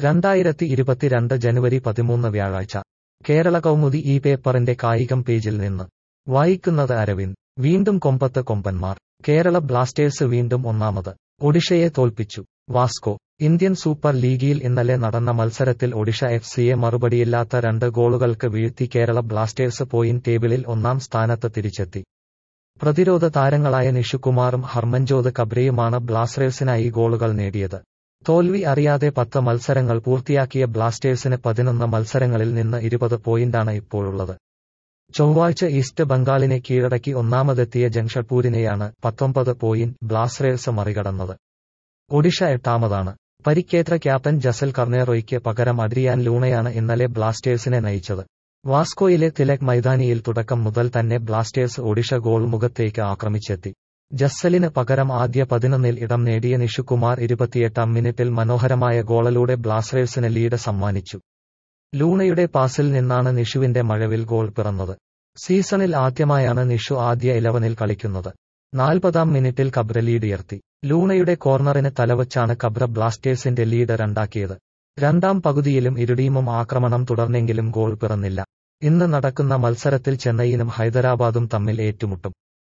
രണ്ടായിരത്തി ഇരുപത്തിരണ്ട് ജനുവരി പതിമൂന്ന് വ്യാഴാഴ്ച കേരള കൗമുദി ഈ പേപ്പറിന്റെ കായികം പേജിൽ നിന്ന് വായിക്കുന്നത് അരവിന്ദ് വീണ്ടും കൊമ്പത്ത് കൊമ്പന്മാർ കേരള ബ്ലാസ്റ്റേഴ്സ് വീണ്ടും ഒന്നാമത് ഒഡിഷയെ തോൽപ്പിച്ചു വാസ്കോ ഇന്ത്യൻ സൂപ്പർ ലീഗിൽ ഇന്നലെ നടന്ന മത്സരത്തിൽ ഒഡിഷ എഫ് സിയെ മറുപടിയില്ലാത്ത രണ്ട് ഗോളുകൾക്ക് വീഴ്ത്തി കേരള ബ്ലാസ്റ്റേഴ്സ് പോയിന്റ് ടേബിളിൽ ഒന്നാം സ്ഥാനത്ത് തിരിച്ചെത്തി പ്രതിരോധ താരങ്ങളായ നിഷുകുമാറും ഹർമൻജോത് കബ്രയുമാണ് ബ്ലാസ്റ്റേഴ്സിനായി ഗോളുകൾ നേടിയത് തോൽവി അറിയാതെ പത്ത് മത്സരങ്ങൾ പൂർത്തിയാക്കിയ ബ്ലാസ്റ്റേഴ്സിന് പതിനൊന്ന് മത്സരങ്ങളിൽ നിന്ന് ഇരുപത് പോയിന്റാണ് ഇപ്പോഴുള്ളത് ചൊവ്വാഴ്ച ഈസ്റ്റ് ബംഗാളിനെ കീഴടക്കി ഒന്നാമതെത്തിയ ജംഷഡ്പൂരിനെയാണ് പത്തൊമ്പത് പോയിന്റ് ബ്ലാസ്റ്റേഴ്സ് മറികടന്നത് ഒഡിഷ എട്ടാമതാണ് പരിക്കേറ്റ ക്യാപ്റ്റൻ ജസൽ കർണേറോയ്ക്ക് പകരം അഡ്രിയാൻ ലൂണയാണ് ഇന്നലെ ബ്ലാസ്റ്റേഴ്സിനെ നയിച്ചത് വാസ്കോയിലെ തിലക് മൈതാനിയിൽ തുടക്കം മുതൽ തന്നെ ബ്ലാസ്റ്റേഴ്സ് ഒഡിഷ ഗോൾ മുഖത്തേക്ക് ആക്രമിച്ചെത്തി ജസ്സലിന് പകരം ആദ്യ പതിനൊന്നിൽ ഇടം നേടിയ നിഷുകുമാർ ഇരുപത്തിയെട്ടാം മിനിറ്റിൽ മനോഹരമായ ഗോളിലൂടെ ബ്ലാസ്റ്റേഴ്സിന് ലീഡ് സമ്മാനിച്ചു ലൂണയുടെ പാസിൽ നിന്നാണ് നിഷുവിന്റെ മഴവിൽ ഗോൾ പിറന്നത് സീസണിൽ ആദ്യമായാണ് നിഷു ആദ്യ ഇലവനിൽ കളിക്കുന്നത് നാൽപ്പതാം മിനിറ്റിൽ കബ്ര ലീഡുയർത്തി ലൂണയുടെ കോർണറിന് തലവച്ചാണ് കബ്ര ബ്ലാസ്റ്റേഴ്സിന്റെ ലീഡ് രണ്ടാക്കിയത് രണ്ടാം പകുതിയിലും ഇരുടീമും ആക്രമണം തുടർന്നെങ്കിലും ഗോൾ പിറന്നില്ല ഇന്ന് നടക്കുന്ന മത്സരത്തിൽ ചെന്നൈയിനും ഹൈദരാബാദും തമ്മിൽ ഏറ്റുമുട്ടും